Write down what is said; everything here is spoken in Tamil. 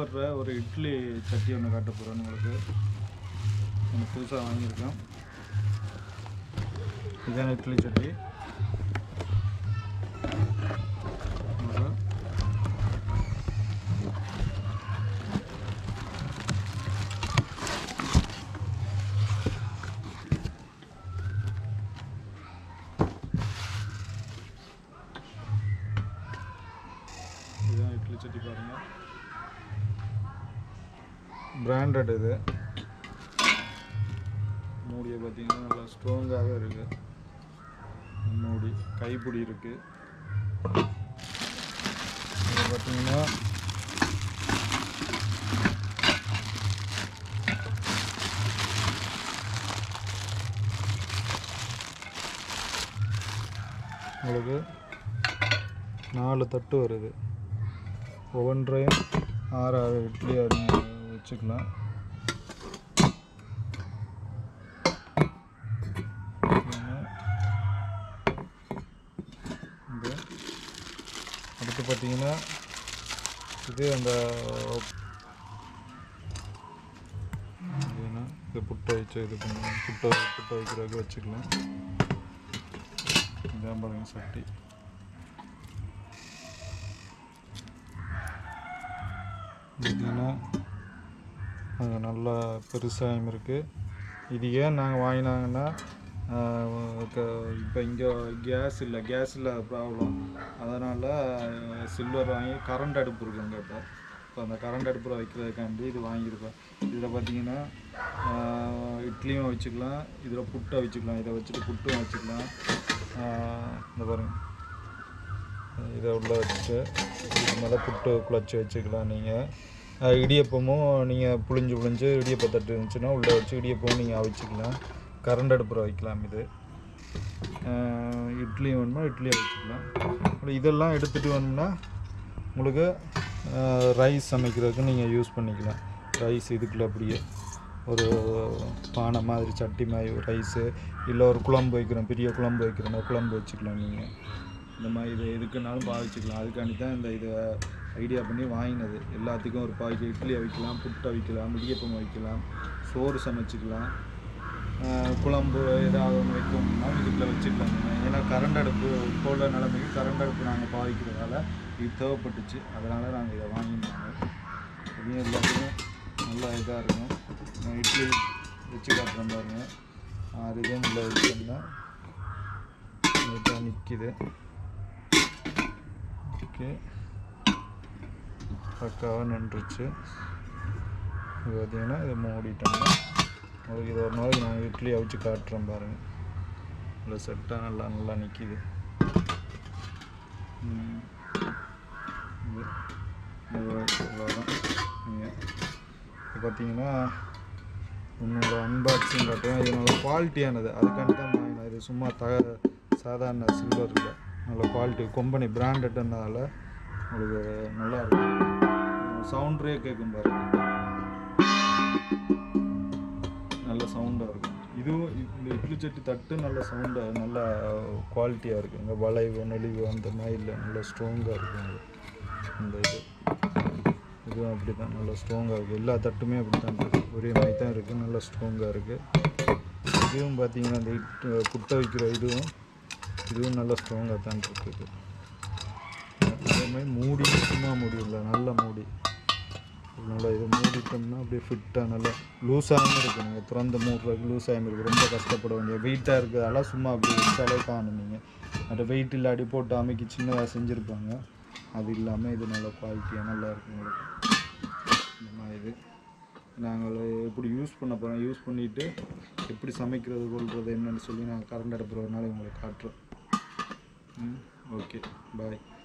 வர்ற ஒரு இட்லி சட்டி ஒன்று காட்ட போகிறேன் உங்களுக்கு ஒன்று புதுசாக வாங்கியிருக்கேன் இதான இட்லி சட்டி உங்களுக்கு இதுதான் இட்லி சட்டி பாருங்கள் பிராண்டட் இது மூடியை பார்த்தீங்கன்னா நல்லா ஸ்ட்ராங்காகவே இருக்கு மூடி கைப்பிடி இருக்கு இது பார்த்தீங்கன்னா உங்களுக்கு நாலு தட்டு வருது ஒவ்வொன்றையும் ஆறு ஆறு இட்லியாக நீங்கள் வச்சுக்கலாம் இது அடுத்து பார்த்தீங்கன்னா இது அந்த இதுனா இது புட்டை வச்சு இது பண்ணுவோம் புட்டை புட்டை வைக்கிறதுக்கு வச்சுக்கலாம் இதான் பாருங்க சட்டி பார்த்தீங்கன்னா அது நல்லா பெருசாகவும் இருக்குது இது ஏன் நாங்கள் வாங்கினாங்கன்னா இப்போ இங்கே கேஸ் இல்லை கேஸ் இல்லை ப்ராப்ளம் அதனால் சில்வர் வாங்கி கரண்ட் அடுப்பு இருக்கு எங்கிட்ட இப்போ அந்த கரண்ட் அடுப்பில் வைக்கிறதுக்காண்டி இது வாங்கியிருக்கோம் இதில் பார்த்தீங்கன்னா ஆஹ், இட்லியும் வச்சுக்கலாம் இதில் புட்டை வச்சுக்கலாம் இதை வச்சுட்டு புட்டும் வச்சுக்கலாம் ஆஹ், இந்த பாருங்க இதை உள்ள வச்சுட்டு இது மேலே புட்டு குழச்சி வச்சுக்கலாம் நீங்கள் இடியப்பமும் நீங்கள் புளிஞ்சு புளிஞ்சு இடியப்ப தட்டு இருந்துச்சுன்னா உள்ளே வச்சு இடியப்பமும் நீங்கள் அவிச்சிக்கலாம் கரண்ட் அடுப்பில் வைக்கலாம் இது ஆஹ் இட்லி வேணுமா இட்லியை வச்சுக்கலாம் அப்புறம் இதெல்லாம் எடுத்துகிட்டு வேணும்னா உங்களுக்கு ரைஸ் சமைக்கிறதுக்கு நீங்கள் யூஸ் பண்ணிக்கலாம் ரைஸ் இதுக்குள்ள அப்படியே ஒரு பானை மாதிரி சட்டி மாதிரி ரைஸு இல்லை ஒரு குழம்பு வைக்கிறோம் பெரிய குழம்பு வைக்கிறோம்னா குழம்பு வச்சுக்கலாம் நீங்கள் இந்த மாதிரி இது எதுக்குனாலும் பாவிச்சுக்கலாம் அதுக்காண்டி தான் இந்த இதை ஐடியா பண்ணி வாங்கினது எல்லாத்துக்கும் ஒரு பாக்கெட் இட்லி வைக்கலாம் புட்டை வைக்கலாம் இடியப்பம் வைக்கலாம் சோறு சமைச்சிக்கலாம் ஆஹ் குழம்பு ஏதாவது ஒன்று வைக்கணும்னா இதுக்குள்ள வச்சுக்கலாம் நீங்க. ஏன்னா கரண்ட் அடுப்பு இப்போ உள்ள நிலைமைக்கு கரண்ட் அடுப்பு நாங்கள் பாவிக்கிறதால இது தேவைப்பட்டுச்சு அதனால் நாங்கள் இதை வாங்கியிருந்தாங்க இதையும் எல்லாத்துக்கும் நல்லா இதாக இருக்கும் நான் இட்லி வச்சு காட்டுறேன் பாருங்க ஆறு இதுவும் உள்ள வச்சோம்னா நீட்டாக நிற்கிது ஓகே பக்காவாக நின்றுச்சு இது பார்த்தீங்கன்னா இதை மூடிட்டோம்னா உங்களுக்கு இது ஒரு நாளைக்கு நான் இட்லி அவிச்சு காட்டுறேன் பாருங்கள் இல்லை செட்டாக நல்லா நல்லா நிற்கிது இது இவ்வளோதான் நீங்கள் இப்போ பார்த்தீங்கன்னா உன்னோட அன்பாக்சிங் காட்டுவேன் இது நல்ல குவாலிட்டியானது அதுக்காண்டி தான் வாங்கினேன் இது சும்மா த சாதாரண சில்வர் இல்லை நல்ல குவாலிட்டி கம்பெனி பிராண்டட்னால உங்களுக்கு நல்லா இருக்கும் சவுண்டரே கேட்கும் பாருங்க நல்ல சவுண்டாக இருக்கும் இதுவும் இந்த இட்லி சட்டி தட்டு நல்ல சவுண்டாக நல்ல குவாலிட்டியாக இருக்குங்க வளைவு நெளிவு அந்த மாதிரி இல்லை நல்ல ஸ்ட்ராங்காக இருக்கும் இந்த இது இதுவும் அப்படி தான் நல்லா ஸ்ட்ராங்காக இருக்குது எல்லா தட்டுமே அப்படி தான் இருக்குது ஒரே மாதிரி தான் இருக்குது நல்லா ஸ்ட்ராங்காக இருக்குது இதுவும் பார்த்தீங்கன்னா இந்த இட்டு புட்டை வைக்கிற இதுவும் இதுவும் நல்லா ஸ்ட்ராங்காக தான் இருக்குது அதே மாதிரி மூடி சும்மா மூடி இல்லை நல்ல மூடி நல்லா இது மூடிட்டோம்னா அப்படியே ஃபிட்டாக நல்லா லூஸாகவும் இருக்குது நீங்கள் திறந்து மூடுறதுக்கு லூஸாகவும் இருக்குது ரொம்ப கஷ்டப்பட வேண்டிய வெயிட்டாக இருக்கிறதால சும்மா அப்படி வச்சாலே காணும் நீங்கள் அந்த வெயிட் இல்லாடி போட்டு அமைக்கி சின்னதாக செஞ்சுருப்பாங்க அது இல்லாமல் இது நல்ல குவாலிட்டியாக நல்லா இருக்கும் உங்களுக்கு இந்த மாதிரி இது நாங்கள் எப்படி யூஸ் பண்ண போகிறோம் யூஸ் பண்ணிவிட்டு எப்படி சமைக்கிறது கொள்வது என்னன்னு சொல்லி நாங்கள் கரண்ட் அடுப்புறதுனால உங்களுக்கு காட்டுறோம் ம் ஓகே பாய்